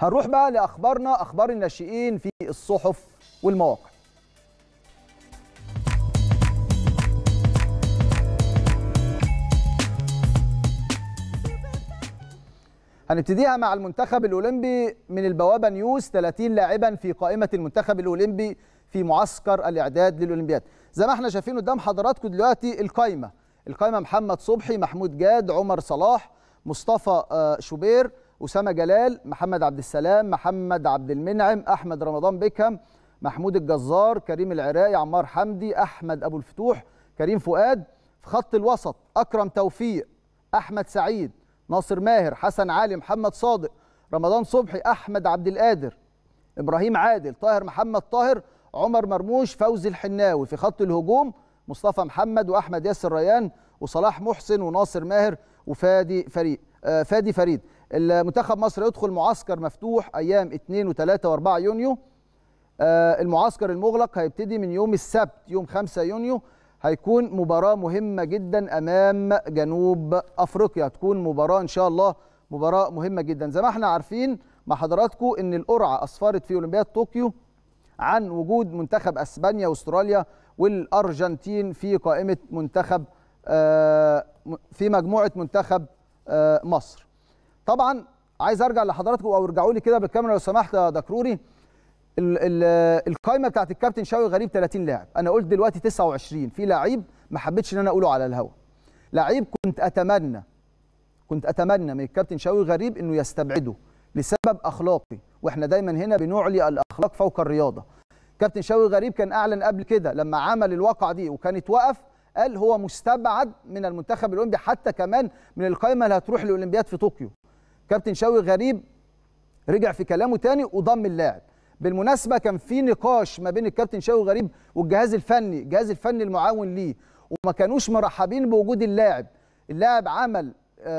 هنروح بقى لاخبارنا اخبار الناشئين في الصحف والمواقع هنبتديها مع المنتخب الاولمبي من البوابه نيوز 30 لاعبا في قائمه المنتخب الاولمبي في معسكر الاعداد للاولمبياد زي ما احنا شايفين قدام حضراتكم دلوقتي القائمه القائمه محمد صبحي محمود جاد عمر صلاح مصطفى آه، شوبير اسامه جلال محمد عبد السلام محمد عبد المنعم احمد رمضان بيكهام محمود الجزار كريم العراقي عمار حمدي احمد ابو الفتوح كريم فؤاد في خط الوسط اكرم توفيق احمد سعيد ناصر ماهر حسن علي محمد صادق رمضان صبحي احمد عبد القادر ابراهيم عادل طاهر محمد طاهر عمر مرموش فوزي الحناوي في خط الهجوم مصطفى محمد واحمد ياسر ريان وصلاح محسن وناصر ماهر وفادي فريد آه فادي فريد المنتخب مصر يدخل معسكر مفتوح ايام 2 و3 و4 يونيو آه المعسكر المغلق هيبتدي من يوم السبت يوم 5 يونيو هيكون مباراة مهمة جدا أمام جنوب أفريقيا تكون مباراة إن شاء الله مباراة مهمة جدا زي ما احنا عارفين مع حضراتكم إن القرعة أسفرت في أولمبياد طوكيو عن وجود منتخب أسبانيا وأستراليا والأرجنتين في قائمة منتخب آه، في مجموعة منتخب آه، مصر طبعا عايز أرجع لحضراتكم أو ارجعوا لي كده بالكاميرا لو سمحت يا دكروري ال- ال- القائمه بتاعت الكابتن شاوي غريب 30 لاعب انا قلت دلوقتي 29 في لعيب ما حبيتش ان انا اقوله على الهوا لعيب كنت اتمنى كنت اتمنى من الكابتن شاوي غريب انه يستبعده لسبب اخلاقي واحنا دايما هنا بنعلي الاخلاق فوق الرياضه كابتن شاوي غريب كان اعلن قبل كده لما عمل الواقعه دي وكانت وقف قال هو مستبعد من المنتخب الاولمبي حتى كمان من القائمه اللي هتروح الاولمبياد في طوكيو كابتن شاوي غريب رجع في كلامه تاني وضم اللاعب بالمناسبه كان في نقاش ما بين الكابتن شاوي غريب والجهاز الفني الجهاز الفني المعاون ليه وما كانوش مرحبين بوجود اللاعب اللاعب عمل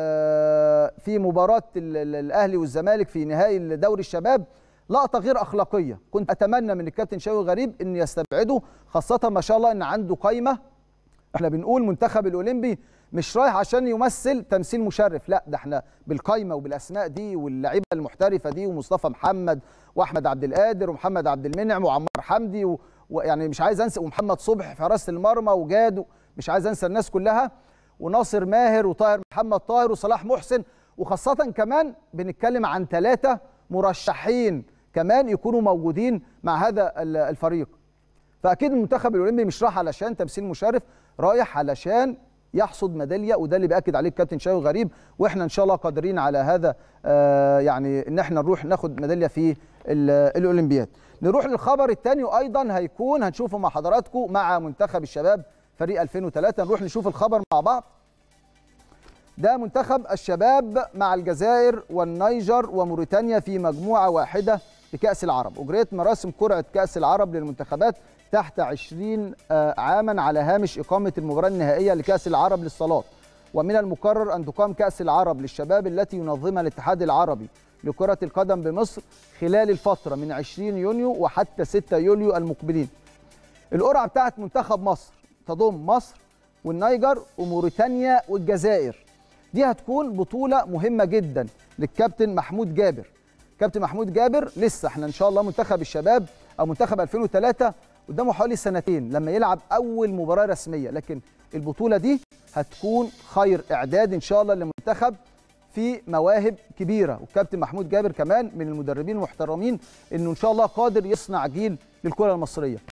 آه، في مباراه ال- ال- الاهلي والزمالك في نهائي دوري الشباب لقطه غير اخلاقيه كنت اتمنى من الكابتن شاوي غريب ان يستبعده خاصه ما شاء الله ان عنده قايمه احنا بنقول منتخب الاولمبي مش رايح عشان يمثل تمثيل مشرف لا ده احنا بالقايمه وبالاسماء دي واللعيبه المحترفه دي ومصطفى محمد واحمد عبد القادر ومحمد عبد المنعم وعمار حمدي و- ويعني مش عايز انسى ومحمد صبحي في حراسه المرمى وجاد مش عايز انسى الناس كلها وناصر ماهر وطاهر محمد طاهر وصلاح محسن وخاصه كمان بنتكلم عن ثلاثه مرشحين كمان يكونوا موجودين مع هذا ال- الفريق فاكيد المنتخب الاولمبي مش رايح علشان تمثيل مشرف رايح علشان يحصد ميداليه وده اللي بياكد عليه الكابتن شاوي غريب واحنا ان شاء الله قادرين على هذا آه يعني ان احنا نروح ناخد ميداليه في ال- الاولمبياد نروح للخبر الثاني وايضا هيكون هنشوفه مع حضراتكم مع منتخب الشباب فريق 2003 نروح نشوف الخبر مع بعض ده منتخب الشباب مع الجزائر والنيجر وموريتانيا في مجموعة واحدة لكأس العرب أجريت مراسم قرعة كأس العرب للمنتخبات تحت 20 آه، عاما على هامش إقامة المباراة النهائية لكأس العرب للصالات ومن المقرر أن تقام كأس العرب للشباب التي ينظمها الاتحاد العربي لكرة القدم بمصر خلال الفترة من 20 يونيو وحتى 6 يوليو المقبلين القرعة بتاعت منتخب مصر تضم مصر والنيجر وموريتانيا والجزائر دي هتكون بطولة مهمة جدا للكابتن محمود جابر كابتن محمود جابر لسه احنا ان شاء الله منتخب الشباب او منتخب 2003 قدامه حوالي سنتين لما يلعب اول مباراة رسمية لكن البطولة دي هتكون خير اعداد ان شاء الله للمنتخب في مواهب كبيرة والكابتن محمود جابر كمان من المدربين المحترمين انه ان شاء الله قادر يصنع جيل للكرة المصرية